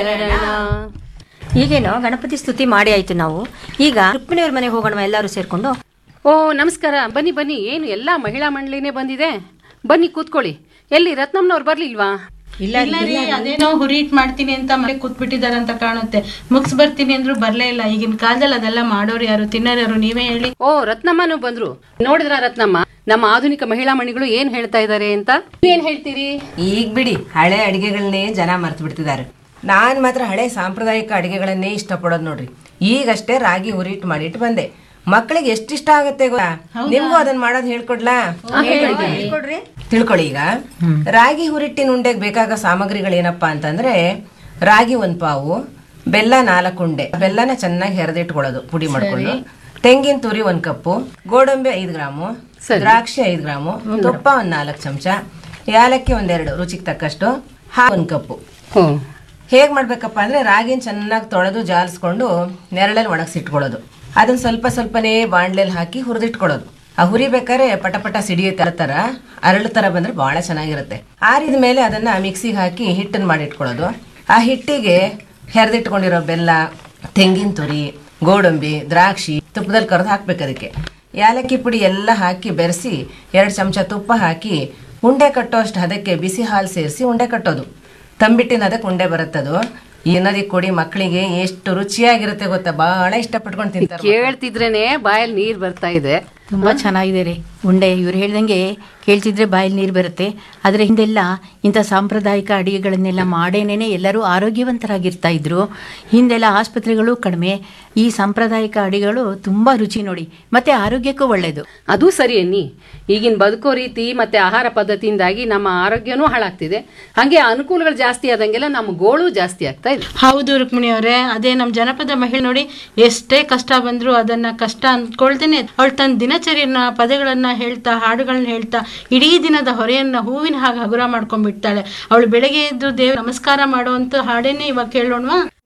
ಶರಣ ಈಗೇನೋ ಗಣಪತಿ ಸ್ತುತಿ ಮಾಡಿ ಆಯ್ತು ನಾವು ಈಗ ರುಕ್ಮಿಣಿಯವ್ರ ಮನೆಗೆ ಹೋಗೋಣ ಎಲ್ಲರೂ ಸೇರ್ಕೊಂಡು ಓ ನಮಸ್ಕಾರ ಬನ್ನಿ ಬನ್ನಿ ಏನು ಎಲ್ಲ ಮಹಿಳಾ ಮಂಡಳಿನೇ ಬಂದಿದೆ ಬನ್ನಿ ಕೂತ್ಕೊಳ್ಳಿ ಎಲ್ಲಿ ರತ್ನಮ್ಮನವ್ರು ಬರ್ಲಿಲ್ವಾ ಇಲ್ಲ ರೀ ಅದೇನೋ ಹುರಿ ಇಟ್ ಮಾಡ್ತೀನಿ ಅಂತ ಮನೆ ಕೂತ್ಬಿಟ್ಟಿದಾರ ಅಂತ ಕಾಣುತ್ತೆ ಮುಗ್ಸ್ ಬರ್ತೀನಿ ಅಂದ್ರು ಬರ್ಲೇ ಇಲ್ಲ ಈಗಿನ ಕಾಲದಲ್ಲಿ ಅದೆಲ್ಲ ಮಾಡೋರು ಯಾರು ತಿನ್ನೋರು ಯಾರು ನೀವೇ ಹೇಳಿ ಓ ರತ್ನಮ್ಮನೂ ಬಂದ್ರು ನೋಡಿದ್ರ ರತ್ನಮ್ಮ ನಮ್ಮ ಆಧುನಿಕ ಮಹಿಳಾ ಮಣಿಗಳು ಏನ್ ಹೇಳ್ತಾ ಇದ್ದಾರೆ ಅಂತ ಏನ್ ಹೇಳ್ತೀರಿ ಈಗ ಬಿಡಿ ಹಳೆ ಅಡಿಗೆಗಳನ್ನೇ ಜನ ಮರ್ತು ಬಿಡ್ತಿದ್ದಾರೆ ನಾನ್ ಮಾತ್ರ ಹಳೆ ಸಾಂಪ್ರದಾಯಿಕ ಅಡಿಗೆಗಳನ್ನೇ ಇಷ್ಟಪಡೋದು ನೋಡ್ರಿ ಈಗಷ್ಟೇ ರಾಗಿ ಹುರಿಟ್ಟು ಮಾಡಿಟ್ಟು ಬಂದೆ ಮಕ್ಕಳಿಗೆ ಎಷ್ಟಿಷ್ಟ ಆಗತ್ತೆ ಗೊತ್ತಾ ನಿಮ್ಗೂ ಅದನ್ನ ಮಾಡೋದ್ ಹೇಳ್ಕೊಡ್ಲಾ ತಿಳ್ಕೊಳ್ಳಿ ಈಗ ರಾಗಿ ಹುರಿಟ್ಟಿನ ಉಂಡೆಗೆ ಬೇಕಾಗೋ ಸಾಮಗ್ರಿಗಳು ಏನಪ್ಪಾ ಅಂತಂದ್ರೆ ರಾಗಿ ಒಂದ್ ಪಾವು ಬೆಲ್ಲ ನಾಲ್ಕು ಉಂಡೆ ಬೆಲ್ಲನ ಚೆನ್ನಾಗಿ ಹೆರೆದಿಟ್ಕೊಳ್ಳೋದು ಪುಡಿ ಮಾಡ್ಕೊಂಡು ತೆಂಗಿನ ತುರಿ ಒಂದ್ ಕಪ್ಪು ಗೋಡಂಬಿ ಐದ್ ಗ್ರಾಮು ದ್ರಾಕ್ಷಿ ಐದ್ ಗ್ರಾಮು ತುಪ್ಪ ಒಂದ್ ನಾಲ್ಕು ಚಮಚ ಯಾಲಕ್ಕಿ ಒಂದೆರಡು ರುಚಿಗೆ ತಕ್ಕಷ್ಟು ಹಾಲು ಒಂದ್ ಕಪ್ಪು ಓ ಹೇಗ್ ಮಾಡ್ಬೇಕಪ್ಪ ಅಂದ್ರೆ ರಾಗಿನ ಚೆನ್ನಾಗಿ ತೊಳೆದು ಜಾಲಿಸ್ಕೊಂಡು ನೆರಳಲ್ಲಿ ಒಣಗಿಸಿಟ್ಕೊಳ್ಳೋದು ಅದನ್ನ ಸ್ವಲ್ಪ ಸ್ವಲ್ಪನೇ ಬಾಣ್ಲೆಲ್ಲಿ ಹಾಕಿ ಹುರಿದಿಟ್ಕೊಳ್ಳೋದು ಆ ಹುರಿಬೇಕಾದ್ರೆ ಪಟ ಪಟ ಸಿಡಿಯೋ ತರ ತರ ಅರಳು ತರ ಬಂದ್ರೆ ಬಹಳ ಚೆನ್ನಾಗಿರುತ್ತೆ ಆರಿದ ಮೇಲೆ ಅದನ್ನ ಮಿಕ್ಸಿಗೆ ಹಾಕಿ ಹಿಟ್ಟನ್ನು ಮಾಡಿಟ್ಕೊಳ್ಳೋದು ಆ ಹಿಟ್ಟಿಗೆ ಹೆರೆದಿಟ್ಕೊಂಡಿರೋ ಬೆಲ್ಲ ತೆಂಗಿನ ತುರಿ ಗೋಡಂಬಿ ದ್ರಾಕ್ಷಿ ತುಪ್ಪದಲ್ಲಿ ಕರೆದು ಹಾಕ್ಬೇಕು ಅದಕ್ಕೆ ಯಾಲಕ್ಕಿ ಪುಡಿ ಎಲ್ಲ ಹಾಕಿ ಬೆರೆಸಿ ಎರಡು ಚಮಚ ತುಪ್ಪ ಹಾಕಿ ಉಂಡೆ ಕಟ್ಟೋಷ್ಟು ಹದಕ್ಕೆ ಬಿಸಿ ಹಾಲು ಸೇರಿಸಿ ಉಂಡೆ ಕಟ್ಟೋದು ತಂಬಿಟ್ಟಿನ ಅದಕ್ಕೆ ಉಂಡೆ ಬರುತ್ತದು ಏನದಿ ಕೊಡಿ ಮಕ್ಕಳಿಗೆ ಎಷ್ಟು ರುಚಿಯಾಗಿರುತ್ತೆ ಗೊತ್ತಾ ಬಹಳ ಇಷ್ಟಪಟ್ಕೊಂಡು ತಿಂತಾರೆ ಕೇಳ್ತಿದ್ರೇನೆ ಬಾಯಲ್ಲಿ ನೀರ್ ಬರ್ತಾ ಇದೆ ತುಂಬಾ ಚೆನ್ನಾಗಿದೆ ರೀ ಉಂಡೆ ಇವ್ರು ಹೇಳ್ದಂಗೆ ಕೇಳ್ತಿದ್ರೆ ಬಾಯಲ್ಲಿ ನೀರು ಬರುತ್ತೆ ಆದರೆ ಹಿಂದೆಲ್ಲ ಇಂಥ ಸಾಂಪ್ರದಾಯಿಕ ಅಡಿಗೆಗಳನ್ನೆಲ್ಲ ಮಾಡೇನೇನೆ ಎಲ್ಲರೂ ಆರೋಗ್ಯವಂತರಾಗಿರ್ತಾ ಇದ್ರು ಹಿಂದೆಲ್ಲ ಆಸ್ಪತ್ರೆಗಳು ಕಡಿಮೆ ಈ ಸಾಂಪ್ರದಾಯಿಕ ಅಡಿಗೆಗಳು ತುಂಬಾ ರುಚಿ ನೋಡಿ ಮತ್ತೆ ಆರೋಗ್ಯಕ್ಕೂ ಒಳ್ಳೆಯದು ಅದು ಸರಿ ಅನ್ನಿ ಈಗಿನ ಬದುಕೋ ರೀತಿ ಮತ್ತೆ ಆಹಾರ ಪದ್ಧತಿಯಿಂದಾಗಿ ನಮ್ಮ ಆರೋಗ್ಯನೂ ಹಾಳಾಗ್ತಿದೆ ಹಂಗೆ ಅನುಕೂಲಗಳು ಜಾಸ್ತಿ ಆದಂಗೆಲ್ಲ ನಮ್ಮ ಗೋಳು ಜಾಸ್ತಿ ಆಗ್ತಾ ಇದೆ ಹೌದು ರುಕ್ಮಿಣಿ ಅವರೇ ಅದೇ ನಮ್ಮ ಜನಪದ ಮಹಿಳೆ ನೋಡಿ ಎಷ್ಟೇ ಕಷ್ಟ ಬಂದ್ರು ಅದನ್ನ ಕಷ್ಟ ಅಂದ್ಕೊಳ್ತೇನೆ ಅವಳು ತನ್ನ ದಿನಚರಿಯನ್ನ ಪದಗಳನ್ನ ಹೇಳ್ತಾ ಹಾಡುಗಳನ್ನ ಹೇಳ್ತಾ ಇಡೀ ದಿನದ ಹೊರೆಯನ್ನ ಹೂವಿನ ಹಾಗೆ ಹಗುರ ಮಾಡ್ಕೊಂಡ್ಬಿಡ್ತಾಳೆ ಅವಳು ಬೆಳಗ್ಗೆ ಎದ್ದು ದೇವ್ರ ನಮಸ್ಕಾರ ಮಾಡುವಂತ ಹಾಡೇನೆ ಇವಾಗ ಕೇಳೋಣವಾ